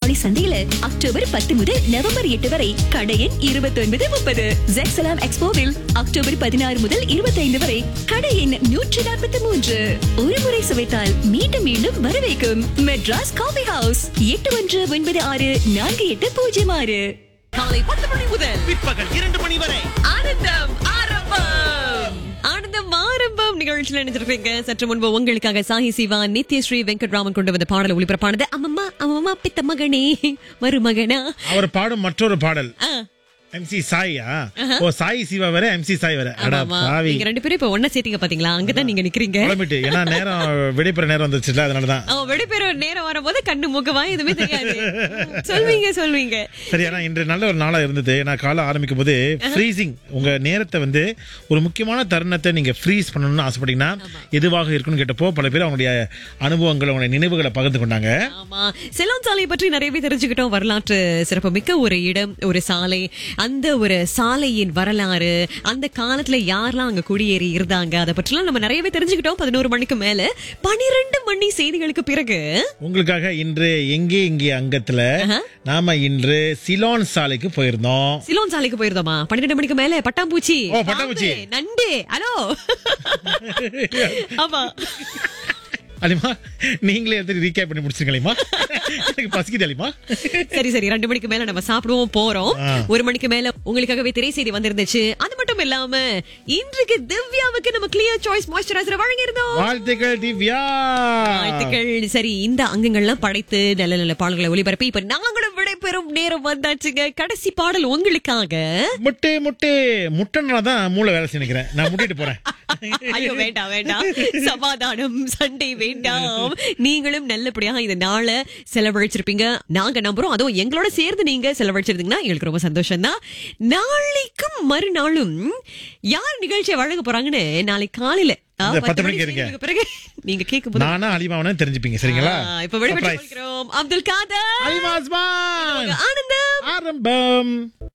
ஜவுளி சந்தையில அக்டோபர் பத்து முதல் நவம்பர் எட்டு வரை கடையின் இருபத்தி ஒன்பது முப்பது ஜெக்சலாம் எக்ஸ்போவில் அக்டோபர் பதினாறு முதல் இருபத்தைந்து வரை கடையின் நூற்றி நாற்பத்தி மூன்று ஒரு முறை சுவைத்தால் மீண்டும் மீண்டும் வரவேற்கும் மெட்ராஸ் காபி ஹவுஸ் எட்டு ஒன்று ஒன்பது ஆறு நான்கு எட்டு பூஜ்ஜியம் ஆறு காலை பத்து மணி முதல் பிற்பகல் இரண்டு மணி வரை ஆனந்தம் ஆரம்பம் ஆனந்தம் ஆரம்பம் நிகழ்ச்சியில் நினைச்சிருக்கீங்க சற்று முன்பு உங்களுக்காக சாஹி சிவா நித்யஸ்ரீ வெங்கட்ராமன் கொண்டு வந்த பாடல் ஒளிபரப்பானது அம்மம்மா அம்மம்மா பித்த மகனே மருமகனா அவர் பாடும் மற்றொரு பாடல் ஆ, எம்சி சாயா ஓ சாய் சிவா வேற எம்சி சாய் வேற அடா ஆமாமா. பாவி நீங்க ரெண்டு பேரும் இப்ப ஒன்னா சேர்த்தீங்க பாத்தீங்களா அங்கதான் நீங்க நிக்கிறீங்க குழம்பிட்டு ஏன்னா நேரம் விடைபெற நேரம் வந்துச்சுல அதனாலதான் அவன் விடைபெறும் நேரம் வரும்போது கண்ணு முகமா எதுவுமே தெரியாது சொல்வீங்க சொல்வீங்க சரி ஆனா இன்று நல்ல ஒரு நாளா இருந்தது நான் காலை ஆரம்பிக்கும் போது ஃப்ரீசிங் உங்க நேரத்தை வந்து ஒரு முக்கியமான தருணத்தை நீங்க ஃப்ரீஸ் பண்ணணும்னு ஆசைப்பட்டீங்கன்னா எதுவாக இருக்குன்னு கேட்டப்போ பல பேர் அவங்களுடைய அனுபவங்களை அவங்களுடைய நினைவுகளை பகிர்ந்து கொண்டாங்க ஆமா செலோன் சாலை பற்றி நிறையவே தெரிஞ்சுக்கிட்டோம் வரலாற்று சிறப்புமிக்க ஒரு இடம் ஒரு சாலை அந்த ஒரு சாலையின் வரலாறு அந்த காலத்துல யாரெல்லாம் அங்க குடியேறி இருந்தாங்க அதை பற்றிலாம் நம்ம நிறையவே தெரிஞ்சுக்கிட்டோம் பதினோரு மணிக்கு மேல பனிரெண்டு மணி செய்திகளுக்கு பிறகு உங்களுக்காக இன்று எங்கே இங்கே அங்கத்துல நாம இன்று சிலோன் சாலைக்கு போயிருந்தோம் சிலோன் சாலைக்கு போயிருந்தோமா பன்னிரெண்டு மணிக்கு மேல பட்டாம்பூச்சி ஓ, பட்டாம்பூச்சி. பாம்பு, நண்டு ஹலோ ஆமா அலிமா நீங்களே எடுத்து ரீகேப் பண்ணி முடிச்சிருங்களேமா எனக்கு பசிக்குது அலிமா சரி சரி ரெண்டு மணிக்கு மேல நம்ம சாப்பிடுவோம் போறோம் ஆ. ஒரு மணிக்கு மேல உங்களுக்காகவே திரை செய்தி வந்திருந்துச்சு அது மட்டும் இல்லாம இன்றைக்கு திவ்யாவுக்கு நம்ம கிளியர் சாய்ஸ் மாய்ஸ்சரைசர் வழங்கியிருந்தோம் வாழ்த்துக்கள் திவ்யா வாழ்த்துக்கள் சரி இந்த அங்கங்கள்லாம் படைத்து நல்ல நல்ல பாடல்களை ஒளிபரப்பி இப்ப நாங்களும் விடைபெறும் நேரம் வந்தாச்சுங்க கடைசி பாடல் உங்களுக்காக முட்டை முட்டை முட்டைனால தான் மூளை வேலை செய்ய நினைக்கிறேன் நான் முட்டிட்டு போறேன் ஐயோ வேண்டாம் வேண்டாம் சமாதானம் சண்டை வேண்டாம் நீங்களும் நல்லபடியாக இந்த நாளை செலவழிச்சிருப்பீங்க நாங்க நம்புறோம் அதுவும் எங்களோட சேர்ந்து நீங்க செலவழிச்சிருந்தீங்கன்னா எங்களுக்கு ரொம்ப சந்தோஷம் தான் நாளைக்கும் மறுநாளும் யார் நிகழ்ச்சியை வழங்க போறாங்கன்னு நாளைக்கு காலையில ஆ, இந்த பத்து பத்து மணி மணிக்கு இருங்க. செய்திகளுக்கு பிறகு நீங்க கேட்கும் நானா அலிமாவனு தெரிஞ்சுப்பீங்க சரிங்களா இப்ப விடைபெற்று Surprise. கொள்கிறோம் அப்துல் காதர் அலிமாஸ்மான் ஆனந்தம் ஆரம்பம்